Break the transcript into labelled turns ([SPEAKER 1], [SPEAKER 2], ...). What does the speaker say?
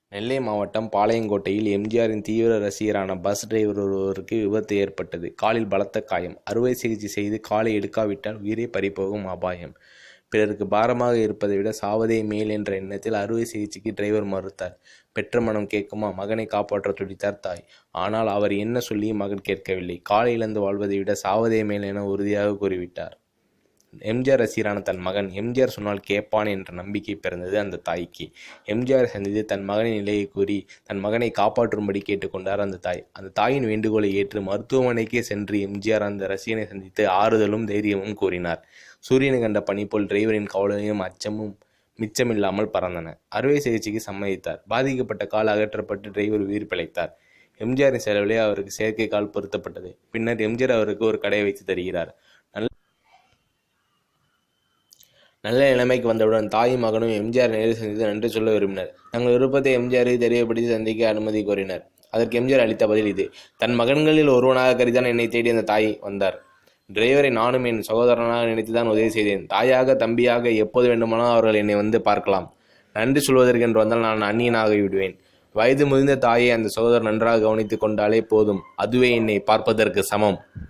[SPEAKER 1] நெல்லை மாவட்டம் பாளையங்கோட்டையில் எம்ஜிஆரின் தீவிர ரசிகரான பஸ் டிரைவர் ஒருவருக்கு விபத்து ஏற்பட்டது காலில் பலத்த காயம் அறுவை சிகிச்சை செய்து காலை எடுக்காவிட்டால் உயிரே பறிபோகும் அபாயம் பிறருக்கு பாரமாக இருப்பதை விட சாவதே மேல் என்ற எண்ணத்தில் அறுவை சிகிச்சைக்கு டிரைவர் மறுத்தார் பெற்ற மனம் கேட்குமா மகனை காப்பாற்ற துடித்தார் தாய் ஆனால் அவர் என்ன சொல்லியும் மகன் கேட்கவில்லை காலை இழந்து வாழ்வதை விட சாவதே மேல் என உறுதியாக கூறிவிட்டார் எம்ஜிஆர் ரசிகரான தன் மகன் எம்ஜிஆர் சொன்னால் கேட்பான் என்ற நம்பிக்கை பிறந்தது அந்த தாய்க்கு எம்ஜிஆர் சந்தித்து தன் மகனின் நிலையை கூறி தன் மகனை காப்பாற்றும்படி கேட்டுக்கொண்டார் அந்த தாய் அந்த தாயின் வேண்டுகோளை ஏற்று மருத்துவமனைக்கே சென்று எம்ஜிஆர் அந்த ரசிகனை சந்தித்து ஆறுதலும் தைரியமும் கூறினார் சூரியனை கண்ட பனி போல் டிரைவரின் கவலையும் அச்சமும் மிச்சமில்லாமல் பறந்தன அறுவை சிகிச்சைக்கு சம்மதித்தார் பாதிக்கப்பட்ட கால் அகற்றப்பட்டு டிரைவர் உயிர் பிழைத்தார் எம்ஜிஆரின் செலவிலே அவருக்கு செயற்கை கால் பொருத்தப்பட்டது பின்னர் எம்ஜிஆர் அவருக்கு ஒரு கடை வைத்து தருகிறார் நல்ல நல்ல நிலைமைக்கு வந்தவுடன் தாயும் மகனும் எம்ஜிஆர் நேரில் சந்தித்து நன்றி சொல்ல விரும்பினர் தங்கள் விருப்பத்தை எம்ஜிஆருக்கு தெரியப்படுத்தி சந்திக்க அனுமதி கோரினர் அதற்கு எம்ஜிஆர் அளித்த பதில் இது தன் மகன்களில் ஒருவனாக கருதிதான் என்னை தேடி அந்த தாய் வந்தார் டிரைவரை நானும் என் சகோதரனாக நினைத்துதான் உதவி செய்தேன் தாயாக தம்பியாக எப்போது வேண்டுமானாலும் அவர்கள் என்னை வந்து பார்க்கலாம் நன்றி சொல்வதற்கென்று வந்தால் நான் அந்நியனாகி விடுவேன் வயது முதிர்ந்த தாயை அந்த சகோதரர் நன்றாக கவனித்துக் கொண்டாலே போதும் அதுவே என்னை பார்ப்பதற்கு சமம்